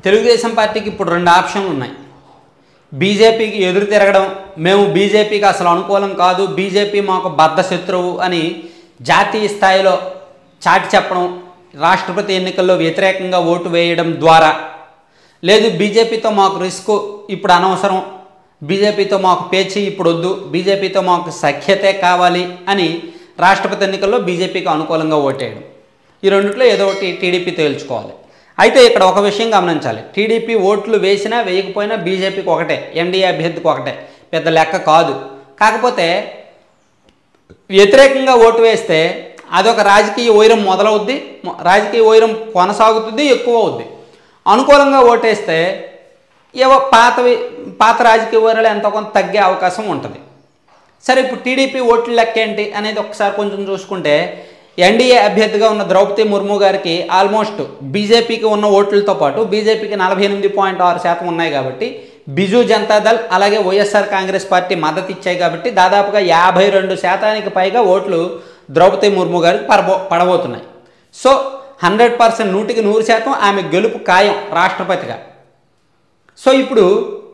తెలుగుదేశం పార్టీకి ఇప్పుడు రెండు ఆప్షన్లు ఉన్నాయి బీజేపీకి ఎదురు తిరగడం మేము బీజేపీకి అసలు అనుకూలం కాదు బీజేపీ మాకు బద్ధ శత్రువు అని జాతీయ స్థాయిలో చాటి చెప్పడం రాష్ట్రపతి ఎన్నికల్లో వ్యతిరేకంగా ఓటు వేయడం ద్వారా లేదు బీజేపీతో మాకు రిస్క్ ఇప్పుడు అనవసరం బీజేపీతో మాకు పేచి ఇప్పుడు వద్దు బీజేపీతో మాకు సఖ్యతే కావాలి అని రాష్ట్రపతి ఎన్నికల్లో బీజేపీకి అనుకూలంగా ఓటేయడం ఈ రెండిట్లో ఏదో ఒకటి టీడీపీ తేల్చుకోవాలి అయితే ఇక్కడ ఒక విషయం గమనించాలి టీడీపీ ఓట్లు వేసినా వేయకపోయినా బీజేపీకి ఒకటే ఎన్డీఏ అభ్యర్థికి ఒకటే పెద్ద లెక్క కాదు కాకపోతే వ్యతిరేకంగా ఓటు వేస్తే అదొక రాజకీయ వైరం మొదలవుద్ది మొ- రాజకీయ వైరం కొనసాగుతుంది ఎక్కువ అవుద్ది అనుకూలంగా ఓటేస్తే ఏవో పాతవి పాత రాజకీయ వైరాలు ఎంతో కొంత తగ్గే అవకాశం ఉంటుంది సరే ఇప్పుడు టీడీపీ ఓట్ల లెక్క ఏంటి అనేది ఒకసారి కొంచెం చూసుకుంటే ఎన్డీఏ అభ్యర్థిగా ఉన్న ద్రౌపది ముర్ము గారికి ఆల్మోస్ట్ బీజేపీకి ఉన్న ఓట్లతో పాటు బీజేపీకి నలభై ఎనిమిది పాయింట్ ఆరు శాతం ఉన్నాయి కాబట్టి బిజు జనతాదళ్ అలాగే వైఎస్ఆర్ కాంగ్రెస్ పార్టీ మద్దతు ఇచ్చాయి కాబట్టి దాదాపుగా యాభై రెండు శాతానికి పైగా ఓట్లు ద్రౌపది ముర్ము గారికి పడబో పడబోతున్నాయి సో హండ్రెడ్ పర్సెంట్ నూటికి నూరు శాతం ఆమె గెలుపు ఖాయం రాష్ట్రపతిగా సో ఇప్పుడు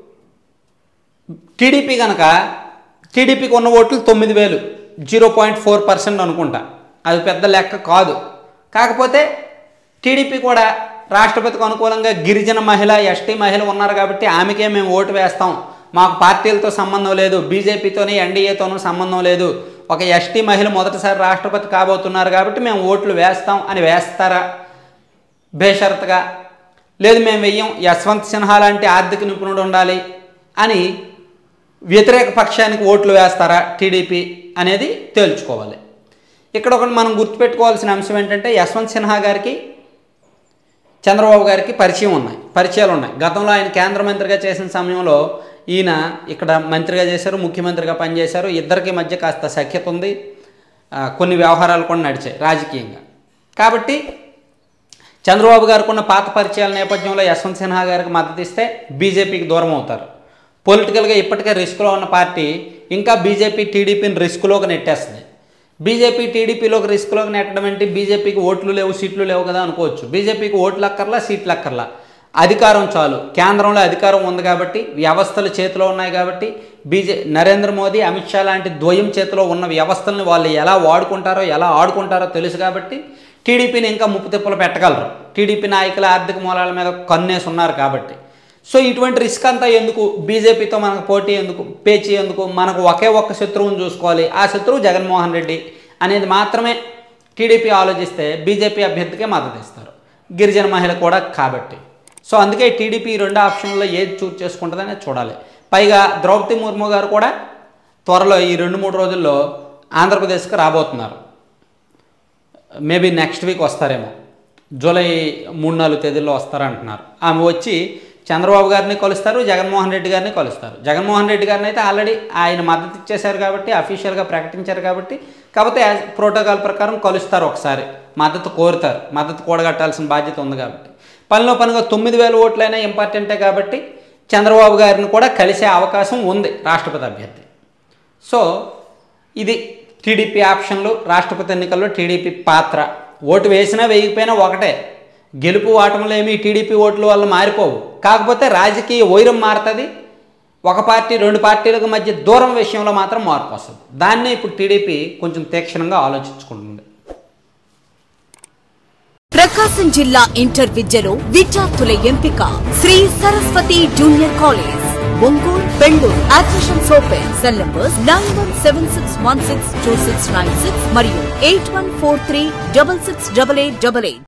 టీడీపీ కనుక టీడీపీకి ఉన్న ఓట్లు తొమ్మిది వేలు జీరో పాయింట్ ఫోర్ పర్సెంట్ అనుకుంటా అది పెద్ద లెక్క కాదు కాకపోతే టీడీపీ కూడా రాష్ట్రపతికి అనుకూలంగా గిరిజన మహిళ ఎస్టీ మహిళ ఉన్నారు కాబట్టి ఆమెకే మేము ఓటు వేస్తాం మాకు పార్టీలతో సంబంధం లేదు బీజేపీతోని ఎన్డీఏతోనూ సంబంధం లేదు ఒక ఎస్టీ మహిళ మొదటిసారి రాష్ట్రపతి కాబోతున్నారు కాబట్టి మేము ఓట్లు వేస్తాం అని వేస్తారా బేషరతుగా లేదు మేము వెయ్యం యశ్వంత్ సిన్హా లాంటి ఆర్థిక నిపుణుడు ఉండాలి అని వ్యతిరేక పక్షానికి ఓట్లు వేస్తారా టీడీపీ అనేది తేల్చుకోవాలి ఇక్కడ ఒకటి మనం గుర్తుపెట్టుకోవాల్సిన అంశం ఏంటంటే యశ్వంత్ సిన్హా గారికి చంద్రబాబు గారికి పరిచయం ఉన్నాయి పరిచయాలు ఉన్నాయి గతంలో ఆయన కేంద్ర మంత్రిగా చేసిన సమయంలో ఈయన ఇక్కడ మంత్రిగా చేశారు ముఖ్యమంత్రిగా పనిచేశారు ఇద్దరికి మధ్య కాస్త సఖ్యత ఉంది ఆ, కొన్ని వ్యవహారాలు కూడా నడిచాయి రాజకీయంగా కాబట్టి చంద్రబాబు గారికి ఉన్న పాత పరిచయాల నేపథ్యంలో యశ్వంత్ సిన్హా గారికి మద్దతు ఇస్తే బీజేపీకి దూరం అవుతారు పొలిటికల్గా ఇప్పటికే రిస్క్లో ఉన్న పార్టీ ఇంకా బీజేపీ టీడీపీని రిస్క్లోకి నెట్టేస్తుంది బీజేపీ టీడీపీలోకి రిస్క్లోకి నెట్టడం ఏంటి బీజేపీకి ఓట్లు లేవు సీట్లు లేవు కదా అనుకోవచ్చు బీజేపీకి ఓట్లు అక్కర్లా సీట్లు అక్కర్లా అధికారం చాలు కేంద్రంలో అధికారం ఉంది కాబట్టి వ్యవస్థలు చేతిలో ఉన్నాయి కాబట్టి బీజే నరేంద్ర మోదీ అమిత్ షా లాంటి ద్వయం చేతిలో ఉన్న వ్యవస్థలను వాళ్ళు ఎలా వాడుకుంటారో ఎలా ఆడుకుంటారో తెలుసు కాబట్టి టీడీపీని ఇంకా ముప్పు తిప్పలు పెట్టగలరు టీడీపీ నాయకుల ఆర్థిక మూలాల మీద కన్నేసి ఉన్నారు కాబట్టి సో ఇటువంటి రిస్క్ అంతా ఎందుకు బీజేపీతో మనకు పోటీ ఎందుకు పేచి ఎందుకు మనకు ఒకే ఒక్క శత్రువుని చూసుకోవాలి ఆ శత్రువు జగన్మోహన్ రెడ్డి అనేది మాత్రమే టీడీపీ ఆలోచిస్తే బీజేపీ అభ్యర్థికే మద్దతు ఇస్తారు గిరిజన మహిళ కూడా కాబట్టి సో అందుకే టీడీపీ ఈ రెండు ఆప్షన్లో ఏది చూస్ చేసుకుంటుందనే చూడాలి పైగా ద్రౌపది ముర్ము గారు కూడా త్వరలో ఈ రెండు మూడు రోజుల్లో ఆంధ్రప్రదేశ్కి రాబోతున్నారు మేబీ నెక్స్ట్ వీక్ వస్తారేమో జూలై మూడు నాలుగు తేదీల్లో వస్తారంటున్నారు ఆమె వచ్చి చంద్రబాబు గారిని కలుస్తారు జగన్మోహన్ రెడ్డి గారిని కలుస్తారు జగన్మోహన్ రెడ్డి గారిని అయితే ఆల్రెడీ ఆయన మద్దతు ఇచ్చేశారు కాబట్టి అఫీషియల్గా ప్రకటించారు కాబట్టి కాకపోతే యాజ్ ప్రోటోకాల్ ప్రకారం కలుస్తారు ఒకసారి మద్దతు కోరుతారు మద్దతు కూడగట్టాల్సిన బాధ్యత ఉంది కాబట్టి పనిలో పనిగా తొమ్మిది వేల ఓట్లైనా ఇంపార్టెంటే కాబట్టి చంద్రబాబు గారిని కూడా కలిసే అవకాశం ఉంది రాష్ట్రపతి అభ్యర్థి సో ఇది టీడీపీ ఆప్షన్లు రాష్ట్రపతి ఎన్నికల్లో టీడీపీ పాత్ర ఓటు వేసినా వేయకపోయినా ఒకటే గెలుపు ఓటములు ఏమి టీడీపీ ఓట్ల వల్ల మారిపోవు కాకపోతే రాజకీయ వైరం మారుతుంది ఒక పార్టీ రెండు పార్టీలకు మధ్య దూరం విషయంలో మాత్రం మార్పు వస్తుంది దాన్నే ఇప్పుడు టీడీపీ కొంచెం తీక్షణంగా ఆలోచించుకుంటుంది ప్రకాశం జిల్లా ఇంటర్ విద్యలో విద్యార్థుల ఎంపిక Sri Saraswathi junior college Ongole Bengaluru admissions open cell numbers nine one seven six one six two six nine six మరియు eight one four three double six double eight double eight